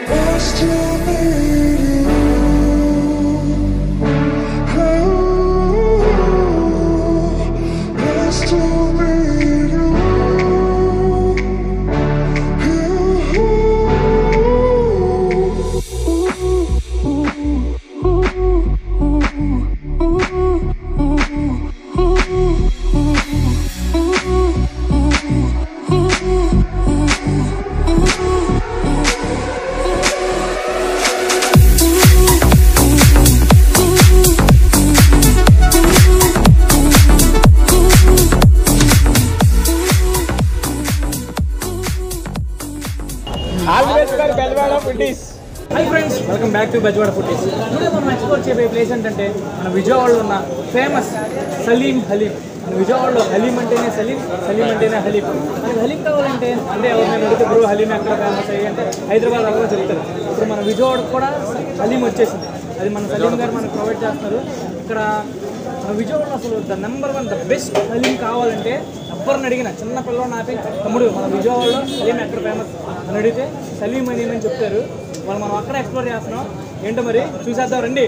High friends welcome back to Bezawada foodies today మనం explore చేయబోయే place ఏంటంటే మన విజయవాడలో ఉన్న ఫేమస్ సలీం హలీం మన విజయవాడలో హలీం అంటేనే సలీం సలీం అంటేనే హలీం మనకి హలీం కావాలంటే అంటే ఎవరినైనా అడిగితే బ్రో హలీం ఎక్కడ ఫేమస్ అయ్యి అంటే హైదరాబాద్ అక్కడ చెప్తారు ఇప్పుడు మన విజయవాడకు కూడా హలీం వచ్చేసింది అది మన సలీం గారు మనకు ప్రొవైడ్ చేస్తున్నారు ఇక్కడ మన విజయవాడలో అసలు the number one the best haleem కావాలంటే ఎవరిని అడిగిన చిన్న పిల్లవాడిని ఆపి తమ్ముడు మన విజయవాడలో హలీం ఎక్కడ ఫేమస్ అని అడిగితే సలీం అని అని చెప్తారు వాళ్ళు మనం అక్కడ ఎక్స్ప్లోర్ చేస్తున్నాం ఏంటో మరి చూసేద్దాం రండి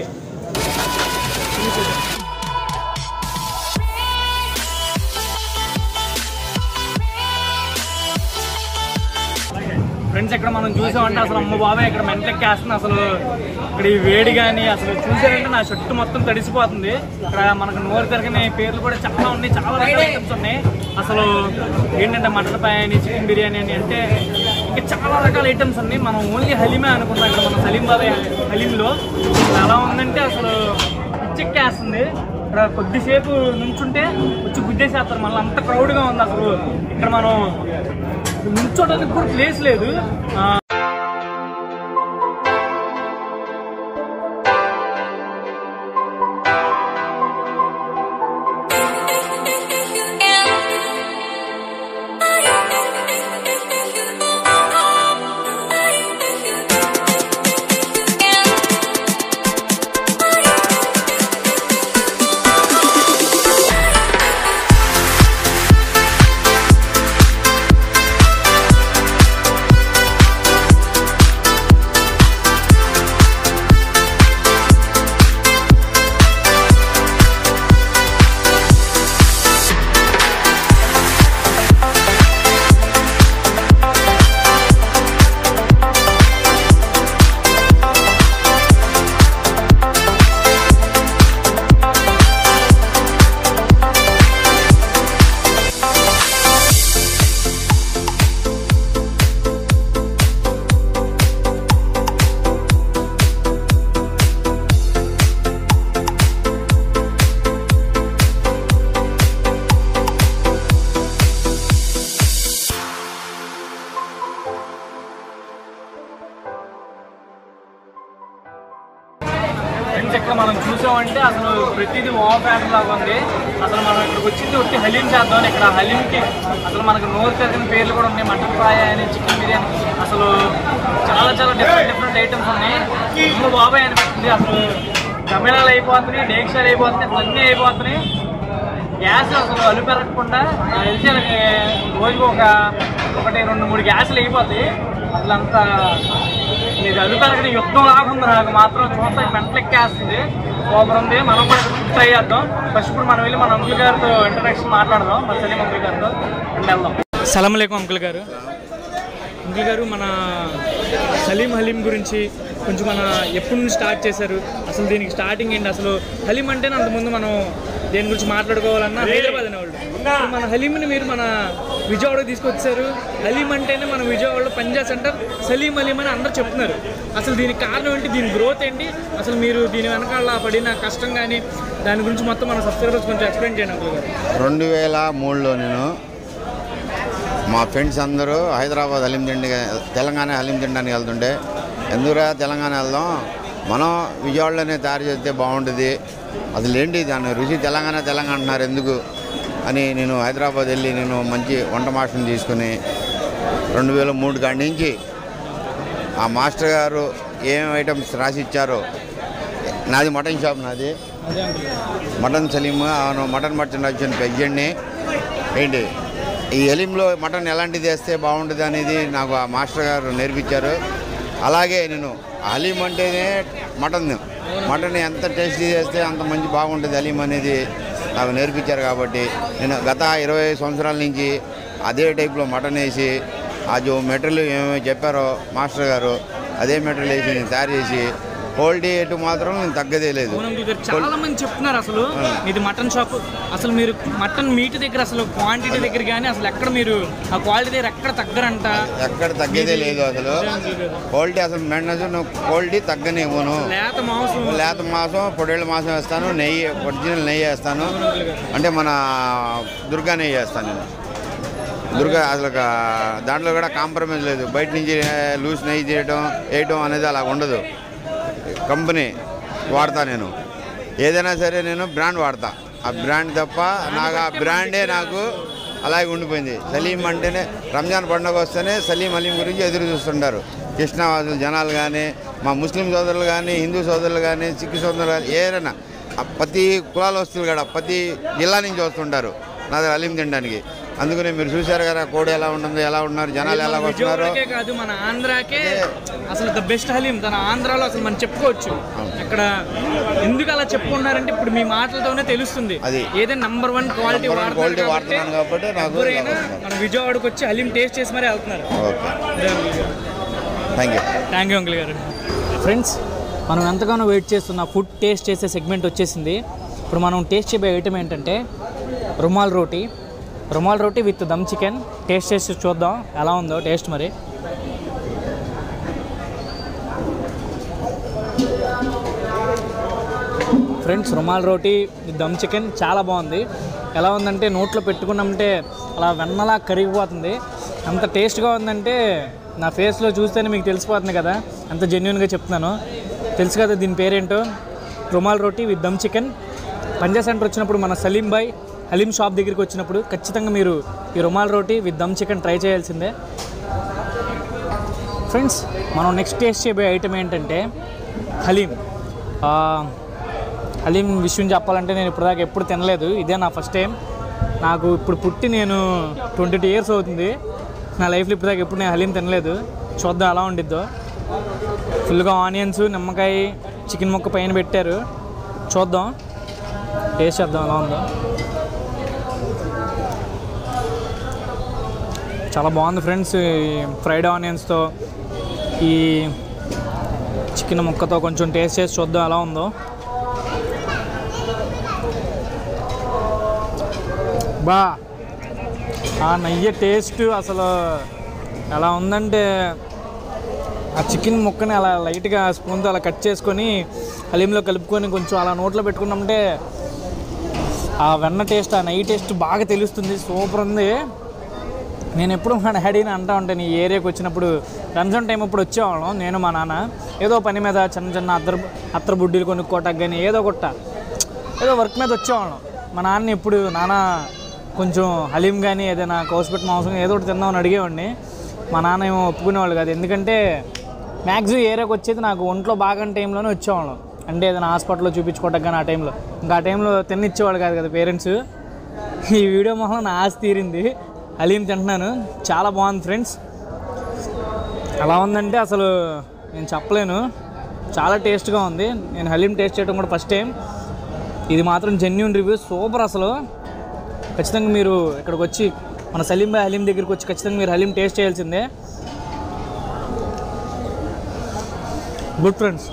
ఫ్రెండ్స్ ఇక్కడ మనం చూసామంటే అసలు అమ్మ బాబాయ్ ఇక్కడ మెంటెక్కేస్తుంది అసలు ఇక్కడ ఈ వేడి కానీ అసలు చూసారంటే నా షర్టు మొత్తం తడిసిపోతుంది ఇక్కడ మనకు నోరు తిరగని పేర్లు కూడా చాలా ఉన్నాయి చాలా రకాల ఐటమ్స్ ఉన్నాయి అసలు ఏంటంటే మటన్ పాయని చికెన్ బిర్యానీ అని అంటే ఇంకా చాలా రకాల ఐటమ్స్ ఉన్నాయి మనం ఓన్లీ హలీమే అనుకున్నాం ఇక్కడ మన సలీం బాబాయ్ హలీంలో అసలు ఎలా ఉందంటే అసలు పిచ్చెక్కేస్తుంది ఇక్కడ కొద్దిసేపు నుంచుంటే వచ్చి గుద్దేసేస్తారు మళ్ళీ అంత క్రౌడ్గా ఉంది అసలు ఇక్కడ మనం నుంచోడానికి కూడా ప్లేస్ లేదు ఆ, ఫ్రెండ్స్ ఇక్కడ మనం చూసామంటే అసలు ప్రతిదీ ఓవర్ ప్యాటర్ లాగా ఉంది అసలు మనం ఇక్కడికి వచ్చింది ఒకటి హలీం చేద్దాం ఇక్కడ హలీంకి అసలు మనకు నోరు తిరిగిన పేర్లు కూడా ఉన్నాయి మటన్ ఫ్రై అని చికెన్ బిర్యానీ అసలు చాలా చాలా డిఫరెంట్ డిఫరెంట్ ఐటమ్స్ ఉన్నాయి అసలు బాబాయ్ అనిపిస్తుంది అసలు తమిళాలు అయిపోతున్నాయి డేక్షాలు అయిపోతున్నాయి అసలు అన్నీ అయిపోతున్నాయి గ్యాస్ అసలు అలు పెరగకుండా నాకు తెలిసి వాళ్ళకి రోజుకు ఒక ఒకటి రెండు మూడు గ్యాసులు అయిపోతాయి అసలు అంత ఇది అలు పెరగని యుద్ధం లాగుంది నాకు మాత్రం చూస్తే మెంటలెక్కేస్తుంది సూపర్ ఉంది మనం కూడా ట్రై చేద్దాం ఫస్ట్ ఇప్పుడు మనం వెళ్ళి మన అంకుల్ గారితో ఇంట్రడక్షన్ మాట్లాడదాం మన సలీం అంకుల్ గారితో అండ్ వెళ్దాం సలాం అలైకుం అంకుల్ గారు అంకుల్ గారు మన సలీం హలీం గురించి కొంచెం మన ఎప్పటి నుంచి స్టార్ట్ చేశారు అసలు దీనికి స్టార్టింగ్ ఏంటి అసలు హలీం అంటేనే అంతకుముందు మనం దేని గురించి మాట్లాడుకోవాలన్నా హైదరాబాద్ అనేవాళ్ళు ఇప్పుడు మన హలీంని మీరు మన విజయవాడకి తీసుకొచ్చారు హలీం అంటేనే మన విజయవాడలో పంజా సెంటర్ సలీం హలీం అని అందరూ చెప్తున్నారు అసలు దీనికి కారణం ఏంటి దీని గ్రోత్ ఏంటి అసలు మీరు దీని వెనకాల పడిన కష్టం కానీ దాని గురించి మొత్తం మన సబ్స్క్రైబర్స్ కొంచెం ఎక్స్ప్లెయిన్ చేయండి అంకుల్ గారు రెండు వేల మూడులో నేను మా ఫ్రెండ్స్ అందరూ హైదరాబాద్ హలీం తిండి తెలంగాణ హలీం తినడానికి వెళ్తుండే ఎందుకురా తెలంగాణ వెళ్దాం మనం విజయవాడలోనే తయారు చేస్తే బాగుంటుంది అసలు ఏంటి దాని రుచి తెలంగాణ తెలంగాణ అంటున్నారు ఎందుకు అని నేను హైదరాబాద్ వెళ్ళి నేను మంచి వంట మాస్టర్ని తీసుకుని రెండు వేల మూడు కాడి నుంచి ఆ మాస్టర్ గారు ఏం ఐటమ్స్ రాసి ఇచ్చారో నాది మటన్ షాప్ నాది అదే అంకుల్ గారు మటన్ సలీం అవును మటన్ మటన్ వచ్చిన పెజ్జండి ఏంటి ఈ ఎలింలో మటన్ ఎలాంటిది వేస్తే బాగుంటుంది అనేది నాకు ఆ మాస్టర్ గారు నేర్పించారు అలాగే నేను హలీం అంటేనే మటన్ మటన్ ఎంత టేస్టీ చేస్తే అంత మంచి బాగుంటుంది హలీం అనేది నాకు నేర్పించారు కాబట్టి నేను గత ఇరవై సంవత్సరాల నుంచి అదే టైప్లో మటన్ వేసి ఆ జో మెటీరియల్ ఏమేమి చెప్పారో మాస్టర్ గారు అదే మెటీరియల్ వేసి నేను తయారు చేసి క్వాలిటీ ఎటు మాత్రం నేను తగ్గదే లేదు అవును అంకుల్ గారు చాలా మంది చెప్తున్నారు అసలు ఇది మటన్ షాప్ అసలు మీరు మటన్ మీట్ దగ్గర అసలు క్వాంటిటీ దగ్గర కానీ అసలు ఎక్కడ మీరు ఆ క్వాలిటీ దగ్గర ఎక్కడ తగ్గరంట ఎక్కడ తగ్గేదే లేదు అసలు క్వాలిటీ అసలు మెయిన్ క్వాలిటీ తగ్గని ఇవ్వను లేత మాంసం లేత మాసం పొడేళ్ళ మాసం వేస్తాను నెయ్యి ఒరిజినల్ నెయ్యి వేస్తాను అంటే మన దుర్గా నెయ్యి వేస్తాను నేను దుర్గా అసలు ఒక దాంట్లో కూడా కాంప్రమైజ్ లేదు బయట నుంచి లూజ్ నెయ్యి చేయడం వేయటం అనేది అలా ఉండదు కంపెనీ వాడతా నేను ఏదైనా సరే నేను బ్రాండ్ వాడతా ఆ బ్రాండ్ తప్ప నాకు ఆ బ్రాండే నాకు అలాగే ఉండిపోయింది సలీం అంటేనే రంజాన్ పండుగ వస్తేనే సలీం అలీం గురించి ఎదురు చూస్తుంటారు కృష్ణవాసులు జనాలు కానీ మా ముస్లిం సోదరులు కానీ హిందూ సోదరులు కానీ సిక్కు సోదరులు కానీ ఏదైనా ఆ ప్రతి కులాల వస్తువులు కూడా ప్రతి జిల్లా నుంచి వస్తుంటారు నా దగ్గర అలీం తినడానికి అందుకనే మీరు చూశారు కదా కోడి ఎలా ఉంటుందో ఎలా ఉన్నారు జనాలు ఎలా వస్తున్నారో విజయవాడకే కాదు మన ఆంధ్రాకే అసలు ద బెస్ట్ హలీం తన ఆంధ్రాలో అసలు మనం చెప్పుకోవచ్చు అక్కడ ఎందుకు అలా చెప్పుకున్నారంటే ఇప్పుడు మీ మాటలతోనే తెలుస్తుంది అది. ఏదైనా number one quality Number one quality వాడుతున్నాను కాబట్టి నాకు ఇలా ఎవరైనా వస్తున్నారు. మన విజయవాడకు వచ్చి హలీం టేస్ట్ చేసి మరీ వెళ్తున్నారు okay thank you thank you uncle గారు ఫ్రెండ్స్ మనం ఎంతగానో వెయిట్ చేస్తున్న ఫుడ్ టేస్ట్ చేసే సెగ్మెంట్ వచ్చేసింది ఇప్పుడు మనం టేస్ట్ చేయబోయే ఐటమ్ ఏంటంటే rumal roti rumal roti with dum chicken taste చేసి చూద్దాం ఎలా ఉందో టేస్ట్ మరి friends rumal roti with dum chicken చాలా బాగుంది ఎలా ఉందంటే నోట్లో పెట్టుకున్నామంటే అలా వెన్నలా కరిగిపోతుంది అంత టేస్ట్గా ఉందంటే నా ఫేస్లో చూస్తేనే మీకు తెలిసిపోతుంది కదా అంత జెన్యున్గా చెప్తున్నాను తెలుసు కదా దీని పేరేంటో rumal roti with dum chicken Panja centre వచ్చినప్పుడు మన సలీం బాయ్ హలీం షాప్ దగ్గరికి వచ్చినప్పుడు ఖచ్చితంగా మీరు ఈ rumal roti with dum chicken try చేయాల్సిందే ఫ్రెండ్స్ మనం నెక్స్ట్ టేస్ట్ చేయబోయే ఐటమ్ ఏంటంటే హలీం ఆ, హలీం విషయం చెప్పాలంటే నేను ఇప్పటిదాకా ఎప్పుడు తినలేదు ఇదే నా ఫస్ట్ టైం నాకు ఇప్పుడు పుట్టి నేను ట్వంటీ టూ ఇయర్స్ అవుతుంది నా లైఫ్లో ఇప్పటిదాకా ఎప్పుడు నేను హలీం తినలేదు చూద్దాం ఎలా ఉండిద్దో ఫుల్గా ఆనియన్స్ నిమ్మకాయ చికెన్ ముక్క పైన పెట్టారు చూద్దాం టేస్ట్ చేద్దాం ఎలా ఉందో చాలా బాగుంది ఫ్రెండ్స్ ఫ్రైడ్ ఆనియన్స్తో ఈ చికెన్ ముక్కతో కొంచెం టేస్ట్ చేసి చూద్దాం ఎలా ఉందో బా ఆ నెయ్యి టేస్ట్ అసలు ఎలా ఉందంటే ఆ చికెన్ ముక్కని అలా లైట్గా స్పూన్తో అలా కట్ చేసుకొని హలీంలో కలుపుకొని కొంచెం అలా నోట్లో పెట్టుకున్నామంటే ఆ వెన్న టేస్ట్ ఆ నెయ్యి టేస్ట్ బాగా తెలుస్తుంది సూపర్ ఉంది నేను ఎప్పుడు మా డాడీని అంటా ఉంటాను ఈ ఏరియాకి వచ్చినప్పుడు రంజాన్ టైం అప్పుడు వచ్చేవాళ్ళం నేను మా నాన్న ఏదో పని మీద చిన్న చిన్న అత్తరు అత్తరు బుడ్డీలు కొనుక్కోవటానికి కానీ ఏదో కొట్ట ఏదో వర్క్ మీద వచ్చేవాళ్ళం మా నాన్న ఎప్పుడు నాన్న కొంచెం హలీం కానీ ఏదైనా కోసిపెట్టి మాంసం ఏదో ఒకటి తిందామని అడిగేవాడిని మా నాన్న ఏమో ఒప్పుకునేవాళ్ళు కాదు ఎందుకంటే మ్యాక్సిమం ఏరియాకి వచ్చేది నాకు ఒంట్లో బాగా టైంలోనే వచ్చేవాళ్ళం అంటే ఏదైనా హాస్పిటల్లో చూపించుకోవటానికి కానీ ఆ టైంలో ఇంకా ఆ టైంలో తిన్నిచ్చేవాళ్ళు కాదు కదా పేరెంట్స్ ఈ వీడియో మొహం నా ఆశ తీరింది హలీం తింటున్నాను చాలా బాగుంది ఫ్రెండ్స్ ఎలా ఉందంటే అసలు నేను చెప్పలేను చాలా టేస్ట్గా ఉంది నేను హలీం టేస్ట్ చేయడం కూడా ఫస్ట్ టైం ఇది మాత్రం జెన్యున్ రివ్యూ సూపర్ అసలు ఖచ్చితంగా మీరు ఇక్కడికి వచ్చి మన సలీం బాయ్ హలీం దగ్గరికి వచ్చి ఖచ్చితంగా మీరు హలీం టేస్ట్ చేయాల్సిందే గుడ్ ఫ్రెండ్స్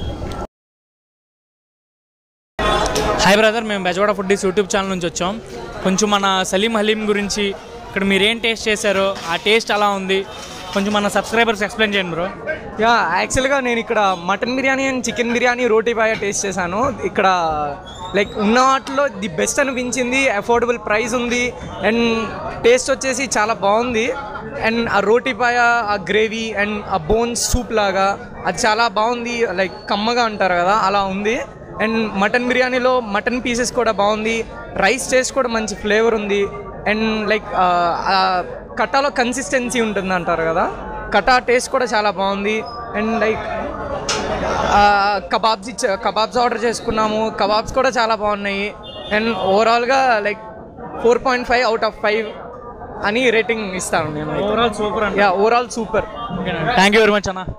హాయ్ బ్రదర్ మేము బెజవాడ ఫుడ్డీస్ యూట్యూబ్ ఛానల్ నుంచి వచ్చాం కొంచెం మన సలీం హలీం గురించి ఇక్కడ మీరు ఏం టేస్ట్ చేశారో ఆ టేస్ట్ అలా ఉంది కొంచెం మన సబ్స్క్రైబర్స్ ఎక్స్ప్లెయిన్ చేయండి బ్రో యా యాక్చువల్గా నేను ఇక్కడ mutton biryani and chicken biryani roti paya taste చేశాను ఇక్కడ లైక్ ఉన్న వాటిలో ది బెస్ట్ అనిపించింది అఫోర్డబుల్ ప్రైస్ ఉంది అండ్ టేస్ట్ వచ్చేసి చాలా బాగుంది అండ్ ఆ రోటీ పాయ ఆ గ్రేవీ అండ్ ఆ బోన్స్ సూప్ లాగా అది చాలా బాగుంది లైక్ కమ్మగా అంటారు కదా అలా ఉంది అండ్ మటన్ బిర్యానీలో మటన్ పీసెస్ కూడా బాగుంది రైస్ టేస్ట్ కూడా మంచి ఫ్లేవర్ ఉంది అండ్ లైక్ కట్టాలో కన్సిస్టెన్సీ ఉంటుంది అంటారు కదా కటా టేస్ట్ కూడా చాలా బాగుంది అండ్ లైక్ కబాబ్స్ ఇచ్చా కబాబ్స్ ఆర్డర్ చేసుకున్నాము కబాబ్స్ కూడా చాలా బాగున్నాయి అండ్ ఓవరాల్గా like four point five out of five అని రేటింగ్ ఇస్తాను నేను ఓవరాల్ సూపర్ అండి yeah overall super thank you very much అన్న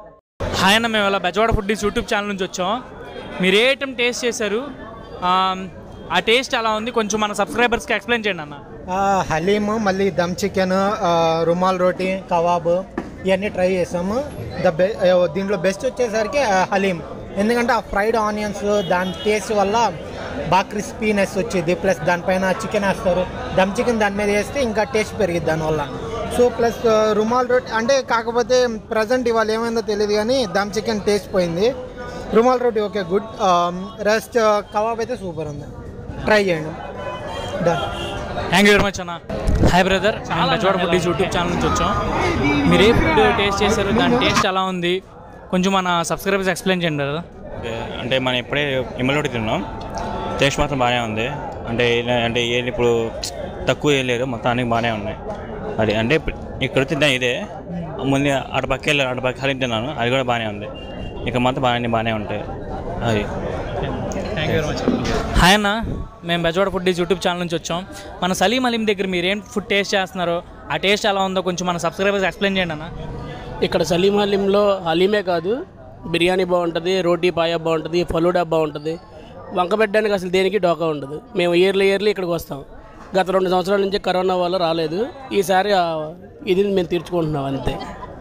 హాయ్ అన్న మేము ఇలా బెజవాడ ఫుడ్ యూట్యూబ్ ఛానల్ నుంచి వచ్చాం మీరు ఏ ఐటమ్ టేస్ట్ చేశారు ఆ, ఆ టేస్ట్ ఎలా ఉంది కొంచెం మన సబ్స్క్రైబర్స్కి ఎక్స్ప్లెయిన్ చేయండి అన్న ఆ, హలీమ్ మళ్ళీ దమ్ చికెన్ ఆ, రుమాల్ రోటీ కబాబ్ ఇవన్నీ ట్రై చేసాము ద బె ఆ, దీంట్లో బెస్ట్ వచ్చేసరికి ఆ, హలీమ్ ఎందుకంటే ఆ ఫ్రైడ్ ఆనియన్స్ దాని టేస్ట్ వల్ల బాగా క్రిస్పీనెస్ వచ్చింది ప్లస్ దానిపైన చికెన్ వేస్తారు దమ్ చికెన్ దాని మీద వేస్తే ఇంకా టేస్ట్ పెరిగిద్ది దానివల్ల సో ప్లస్ ఆ, రుమాల్ రోటీ అంటే కాకపోతే ప్రజెంట్ ఇవాళ ఏమైందో తెలియదు కానీ దమ్ చికెన్ టేస్ట్ పోయింది rumal roti okay good rest kebab అయితే సూపర్ ఉంది ట్రై చేయండి done thank you very much అన్న హాయ్ బ్రదర్ మేము బెజవాడ ఫుడ్ యూట్యూబ్ ఛానల్ నుంచి వచ్చాం మీరు ఏ ఫుడ్ టేస్ట్ చేశారు దాని టేస్ట్ ఎలా ఉంది కొంచెం మన సబ్స్క్రైబర్స్ ఎక్స్ప్లెయిన్ చేయండి కదా ఓకే. అంటే మనం ఇప్పుడే ఇమ్మలోటి తిన్నాం టేస్ట్ మాత్రం బాగానే ఉంది అంటే ఏ- అంటే ఏది ఇప్పుడు తక్కువ ఏం లేదు మొత్తం అన్ని బాగానే ఉన్నాయి అది అంటే ఇప్పుడు ఇక్కడ తిన్నా ఇదే ముందు అటు పక్క వెళ్ళాను అటు పక్క హలీం తిన్నాను అది కూడా బాగానే ఉంది ఇక్కడ మాత్రం బాగానే బాగానే ఉంటాయి అది thank you very much hi అన్న మేము బెజవాడ ఫుడ్ యూట్యూబ్ ఛానల్ నుంచి వచ్చాం మన సలీం అలీం దగ్గర మీరు ఏం ఫుడ్ టేస్ట్ చేస్తున్నారో ఆ టేస్ట్ ఎలా ఉందో కొంచెం మన సబ్స్క్రైబర్స్ ఎక్స్ప్లెయిన్ చేయండి అన్న ఇక్కడ సలీం హలీంలో హలీమే కాదు బిర్యానీ బాగుంటుంది రోటీ పాయ బాగుంటుంది ఫలూడా బాగుంటుంది వంక పెట్టడానికి అసలు దేనికి డోకా ఉండదు మేము ఇయర్లీ ఇయర్లీ ఇక్కడికి వస్తాం గత రెండు సంవత్సరాల నుంచి కరోనా వల్ల రాలేదు ఈసారి ఆ ఇది మేము తీర్చుకుంటున్నాం అంతే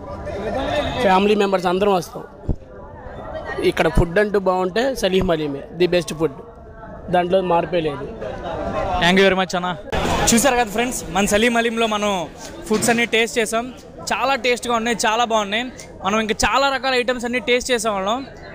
ఫ్యామిలీ మెంబర్స్ అందరం వస్తాం ఇక్కడ ఫుడ్ అంటూ బాగుంటే సలీం హలీమే ది బెస్ట్ ఫుడ్ దాంట్లో మార్పే లేదు థ్యాంక్ యూ వెరీ మచ్ అన్న చూసారు కదా ఫ్రెండ్స్ మన సలీం అలీంలో మనం ఫుడ్స్ అన్ని టేస్ట్ చేసాం చాలా టేస్ట్గా ఉన్నాయి చాలా బాగున్నాయి మనం ఇంకా చాలా రకాల ఐటమ్స్ అన్ని టేస్ట్ చేసాం వాళ్ళం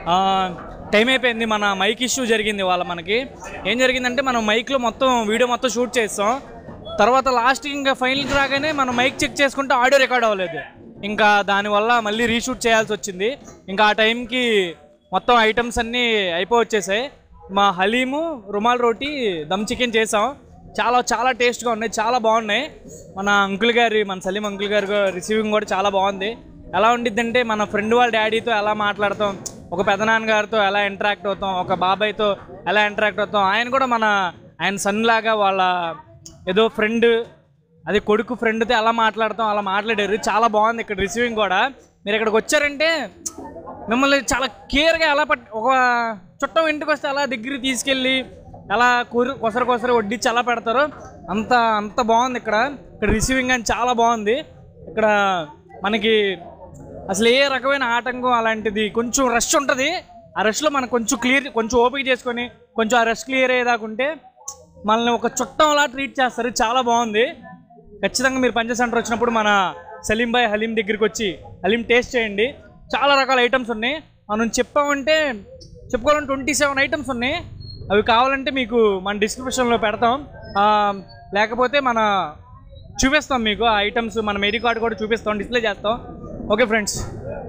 టైం అయిపోయింది మన మైక్ ఇష్యూ జరిగింది వాళ్ళ మనకి ఏం జరిగిందంటే మనం మైక్లో మొత్తం వీడియో మొత్తం షూట్ చేస్తాం తర్వాత లాస్ట్ ఇంకా ఫైనల్కి రాగానే మనం మైక్ చెక్ చేసుకుంటే ఆడియో రికార్డ్ అవ్వలేదు ఇంకా దానివల్ల మళ్ళీ రీషూట్ చేయాల్సి వచ్చింది ఇంకా ఆ టైంకి మొత్తం ఐటమ్స్ అన్నీ అయిపోవచ్చేసాయి మా హలీము రుమాల్ రోటీ దమ్ చికెన్ చేసాం చాలా చాలా టేస్ట్గా ఉన్నాయి చాలా బాగున్నాయి మన అంకుల్ గారి మన సలీం అంకుల్ గారి రిసీవింగ్ కూడా చాలా బాగుంది ఎలా ఉండిద్దంటే మన ఫ్రెండ్ వాళ్ళ డాడీతో ఎలా మాట్లాడతాం ఒక పెదనాన్నగారితో ఎలా ఇంటరాక్ట్ అవుతాం ఒక బాబాయ్తో ఎలా ఇంటరాక్ట్ అవుతాం ఆయన కూడా మన ఆయన సన్ లాగా వాళ్ళ ఏదో ఫ్రెండ్ అది కొడుకు ఫ్రెండ్తో ఎలా మాట్లాడతాం అలా మాట్లాడారు చాలా బాగుంది ఇక్కడ రిసీవింగ్ కూడా మీరు ఇక్కడికి వచ్చారంటే మిమ్మల్ని చాలా కేర్గా ఎలా పట్ ఒక చుట్టం ఇంటికి వస్తే అలా దగ్గరికి తీసుకెళ్ళి ఎలా కూర కొసర కొసర వడ్డించి ఎలా పెడతారో అంత అంత బాగుంది ఇక్కడ ఇక్కడ రిసీవింగ్ అని చాలా బాగుంది ఇక్కడ మనకి అసలు ఏ రకమైన ఆటంకం అలాంటిది కొంచెం రష్ ఉంటుంది ఆ రష్లో మనం కొంచెం క్లియర్ కొంచెం ఓపిక చేసుకొని కొంచెం ఆ రష్ క్లియర్ అయ్యేదాకుంటే మనల్ని ఒక చుట్టంలా ట్రీట్ చేస్తారు చాలా బాగుంది ఖచ్చితంగా మీరు పంచ సెంటర్ వచ్చినప్పుడు మన సలీం బాయ్ హలీం దగ్గరికి వచ్చి హలీం టేస్ట్ చేయండి చాలా రకాల ఐటమ్స్ ఉన్నాయి మనం చెప్పామంటే చెప్పుకోవాలంటే ట్వంటీ సెవెన్ ఐటమ్స్ ఉన్నాయి అవి కావాలంటే మీకు మన డిస్క్రిప్షన్లో పెడతాం ఆ, లేకపోతే మన చూపిస్తాం మీకు ఆ ఐటమ్స్ మన మెరీ కార్డ్ కూడా చూపిస్తాం డిస్ప్లే చేస్తాం ఓకే ఫ్రెండ్స్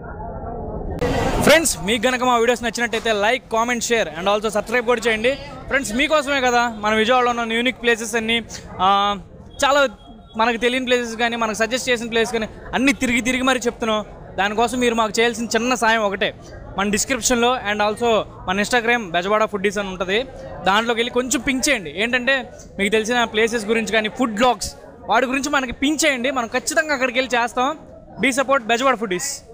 ఫ్రెండ్స్ మీకు గనక మా వీడియోస్ నచ్చినట్టయితే like comment share and also subscribe కూడా చేయండి ఫ్రెండ్స్ మీకోసమే కదా మన విజయవాడలో ఉన్న యూనిక్ ప్లేసెస్ అన్ని ఆ, చాలా మనకు తెలియని ప్లేసెస్ కానీ మనకు సజెస్ట్ చేసిన ప్లేస్ కానీ అన్ని తిరిగి తిరిగి మరి చెప్తున్నాం దానికోసం మీరు మాకు చేయాల్సిన చిన్న సాయం ఒకటే మన డిస్క్రిప్షన్లో అండ్ ఆల్సో మన ఇన్స్టాగ్రామ్ బెజవాడ ఫుడ్డీస్ అని ఉంటుంది దాంట్లోకి వెళ్ళి కొంచెం పింక్ చేయండి ఏంటంటే మీకు తెలిసిన ప్లేసెస్ గురించి కానీ ఫుడ్ బ్లాగ్స్ వాటి గురించి మనకి పింక్ చేయండి మనం ఖచ్చితంగా అక్కడికి వెళ్ళి చేస్తాం బీ సపోర్ట్ బెజవాడ ఫుడ్డీస్